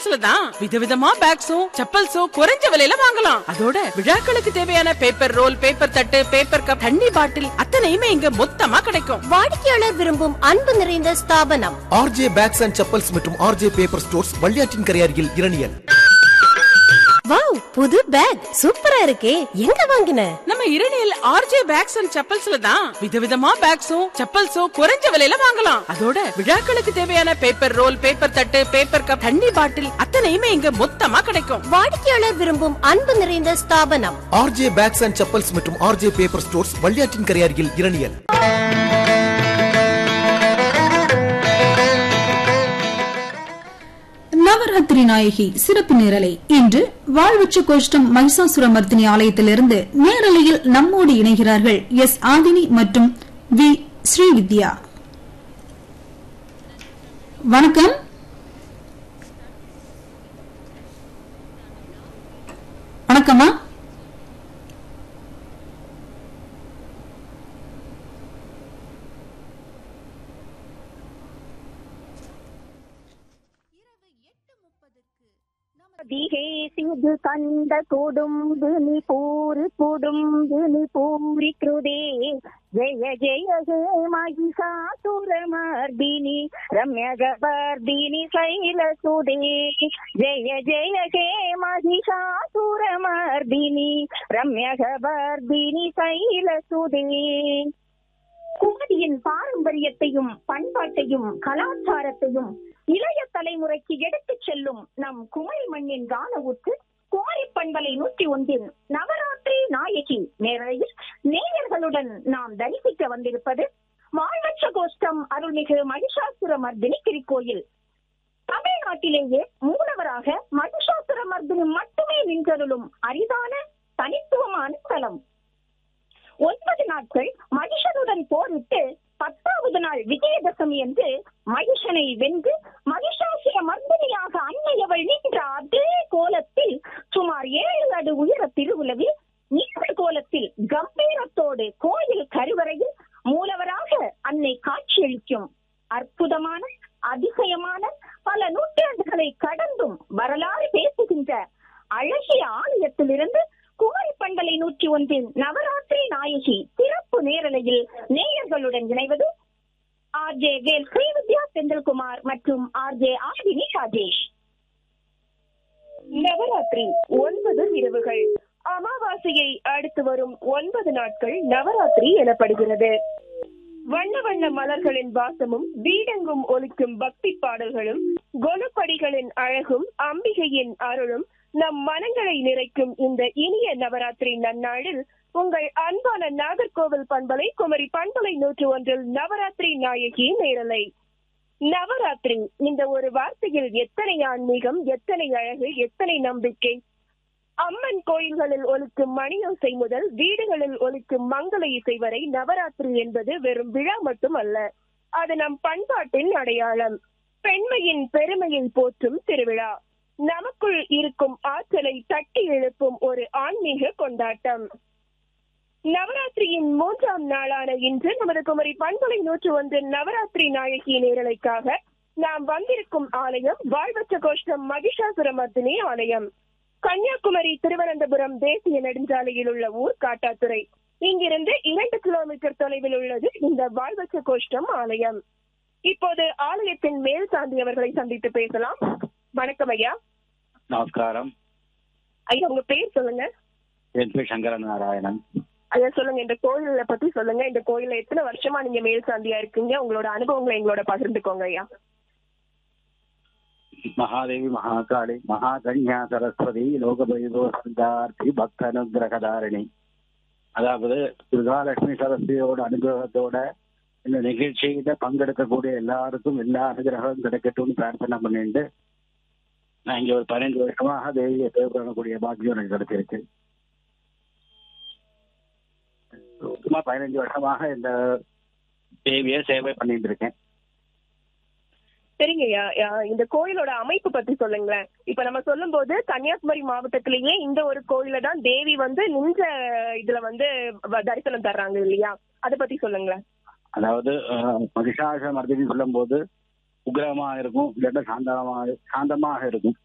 செப்பல்ஸ்ல தான் விதவிதமா பேக்ஸும் செப்பல்ஸும் குறைஞ்ச விலையில வாங்கலாம் அதோட விழாக்களுக்கு தேவையான பேப்பர் ரோல் பேப்பர் தட்டு பேப்பர் கப் தண்ணி பாட்டில் அத்தனையுமே இங்க மொத்தமா கிடைக்கும் வாடிக்கையாளர் விரும்பும் அன்பு நிறைந்த ஸ்தாபனம் ஆர்ஜே பேக்ஸ் அண்ட் செப்பல்ஸ் மற்றும் ஆர்ஜே பேப்பர் ஸ்டோர்ஸ் வள்ளியாற்றின் கரை அருகில் இரணியல் வாவ் புது பேக் சூப்பரா இருக்கே எங்க வாங்கின நம்ம இரணியல் ஆர்ஜே பேக்ஸ் அண்ட் செப்பல்ஸ்ல தான் விதவிதமா பேக்ஸும் செப்பல்ஸும் குறைஞ்ச விலையில வாங்கலாம் அதோட விழாக்களுக்கு தேவையான பேப்பர் ரோல் பேப்பர் தட்டு பேப்பர் கப் தண்ணி பாட்டில் அத்தனையுமே இங்க மொத்தமா கிடைக்கும் வாடிக்கையாளர் விரும்பும் அன்பு நிறைந்த ஸ்தாபனம் ஆர்ஜே பேக்ஸ் அண்ட் செப்பல்ஸ் மற்றும் ஆர்ஜே பேப்பர் ஸ்டோர்ஸ் வள்ளியாற்றின் கரை அருகில் இரணியல் நவராத்திரி நாயகி சிறப்பு நேரலை இன்று வாழ்வற்ற கோஷ்டம் மகிஷாசுரமர்த்தினி ஆலயத்திலிருந்து நேரலையில் நம்மோடு இணைகிறார்கள் எஸ் ஆதினி மற்றும் வி ஸ்ரீவித்யா வணக்கம் வணக்கம்மா ದಿಹೇ ಸಿದು ಕಂದ ಕೊಡುಂಬುನಿ ಪೂರಿ ಕುಡುಂಬುನಿ ಪೂರಿ ಕೃದೇ ಜಯ ಜಯ ಹೇ ಮಹಿಷಾಸುರ ಮರ್ದಿನಿ ರಮ್ಯಗರ್ದಿನಿ ಶೈಲ ಸುದೇ ಜಯ ಜಯ ಹೇ ಮಹಿಷಾಸುರ ಮರ್ದಿನಿ ரம்யகவர்தினி சைல சுதே குமரியின் பாரம்பரியத்தையும் பண்பாட்டையும் கலாச்சாரத்தையும் இளைய தலைமுறைக்கு எடுத்துச் செல்லும் நம் குமரி மண்ணின் கான ஊற்று குமரி பண்பலை நூற்றி ஒன்றின் நவராத்திரி நாயகி நேரலையில் நேயர்களுடன் நாம் தரிசிக்க வந்திருப்பது வாழ்வற்ற கோஷ்டம் அருள்மிகு மகிஷாசுர மர்தினி திருக்கோயில் தமிழ்நாட்டிலேயே மூலவராக மகிஷாசுர மர்தினி மட்டுமே நின்றருளும் அரிதான தனித்துவமான தலம் ஒன்பது நாட்கள் மகிஷனுடன் போரிட்டு பத்தாவது நாள் விஜயதசமி என்று மகிஷனை வென்று மகிஷாசுர மர்தினியாக அன்னையவள் நின்ற அதே கோலத்தில் சுமார் ஏழு அடி உயர திருவுலவில் நீண்ட கோலத்தில் கம்பீரத்தோடு கோயில் கருவறையில் மூலவராக அன்னை காட்சியளிக்கும் அற்புதமான அதிசயமான பல நூற்றாண்டுகளை கடந்தும் வரலாறு பேசுகின்ற அழகிய ஆலயத்திலிருந்து குமரி பண்பலை நூற்றி ஒன்றின் நவராத்திரி நாயகி சிறப்பு நேரலையில் நேயர்களுடன் இணைவது ஆர்ஜே வேல் ஸ்ரீவித்யா செந்தில்குமார் மற்றும் ஆர்ஜே ஆதினி ராஜேஷ் நவராத்திரி ஒன்பது இரவுகள் அமாவாசையை அடுத்து வரும் ஒன்பது நாட்கள் நவராத்திரி எனப்படுகிறது வண்ண வண்ண மலர்களின் வாசமும் வீடெங்கும் ஒலிக்கும் பக்தி பாடல்களும் கொலுப்படிகளின் அழகும் அம்பிகையின் அருளும் நம் மனங்களை நிறைக்கும் இந்த இனிய நவராத்திரி நன்னாளில் உங்கள் அன்பான நாகர்கோவில் பண்பலை குமரி பண்பலை நூற்று ஒன்றில் நவராத்திரி நாயகி நேரலை நவராத்திரி இந்த ஒரு வார்த்தையில் எத்தனை ஆன்மீகம் எத்தனை அழகு எத்தனை நம்பிக்கை அம்மன் கோயில்களில் ஒலிக்கும் மணியோசை முதல் வீடுகளில் ஒலிக்கும் மங்கள இசை வரை நவராத்திரி என்பது வெறும் விழா மட்டும் அல்ல அது நம் பண்பாட்டின் அடையாளம் பெண்மையின் பெருமையை போற்றும் திருவிழா நமக்குள் இருக்கும் ஆற்றலை தட்டி எழுப்பும் ஒரு ஆன்மீக கொண்டாட்டம் நவராத்திரியின் மூன்றாம் நாளான இன்று நமது குமரி பண்பலை நூற்று ஒன்றின் நவராத்திரி நாயகி நேரலைக்காக நாம் வந்திருக்கும் ஆலயம் வாழ்வற்ற கோஷ்டம் மகிஷாசுரமர்தினி ஆலயம் கன்னியாகுமரி திருவனந்தபுரம் தேசிய நெடுஞ்சாலையில் உள்ள ஊர் காட்டாத்துறை இங்கிருந்து இரண்டு கிலோமீட்டர் தொலைவில் உள்ளது இந்த வாழ்வற்ற கோஷ்டம் ஆலயம் இப்போது ஆலயத்தின் மேல் சாந்தி அவர்களை சந்தித்து பேசலாம் வணக்கம் ஐயா நமஸ்காரம் ஐயா உங்க பேர் சொல்லுங்க என் பேர் சங்கர நாராயணன் ஐயா சொல்லுங்க இந்த கோயிலை பத்தி சொல்லுங்க இந்த கோயில்ல எத்தனை வருஷமா நீங்க மேல் சாந்தியா இருக்கீங்க உங்களோட அனுபவங்களை எங்களோட பகிர்ந்துக்கோங்க ஐயா மகாதேவி மகாகாளி மகாகன்யா சரஸ்வதி லோகபைதோ சந்தார்த்தி பக்த அனுகிரகதாரிணி அதாவது துர்காலட்சுமி சரஸ்வதியோட அனுகிரகத்தோட இந்த நிகழ்ச்சியில பங்கெடுக்கக்கூடிய எல்லாருக்கும் எல்லா அனுகிரகம் கிடைக்கட்டும்னு பிரார்த்தனை பண்ணிட்டு நான் இங்க ஒரு பதினைந்து வருஷமாக தேவியை சேவை பண்ணக்கூடிய பாக்கியம் எனக்கு கிடைச்சிருக்கு சும்மா பதினஞ்சு வருஷமாக இந்த தேவியை சேவை பண்ணிட்டு இருக்கேன் சரிங்க ஐயா ஐயா, இந்த கோயிலோட அமைப்பு பத்தி சொல்லுங்களேன் இப்ப நம்ம சொல்லும் போது கன்னியாகுமரி மாவட்டத்திலேயே இந்த ஒரு கோயில தான் தேவி வந்து நின்ற இதுல வந்து வ- தரிசனம் தர்றாங்க இல்லையா அத பத்தி சொல்லுங்களேன் அதாவது அஹ், மகிஷாச மர்தினி சொல்லும் போது உக்ரமா இருக்கும் இல்லாட்டா சாந்தமா சாந்தமாக இருக்கும்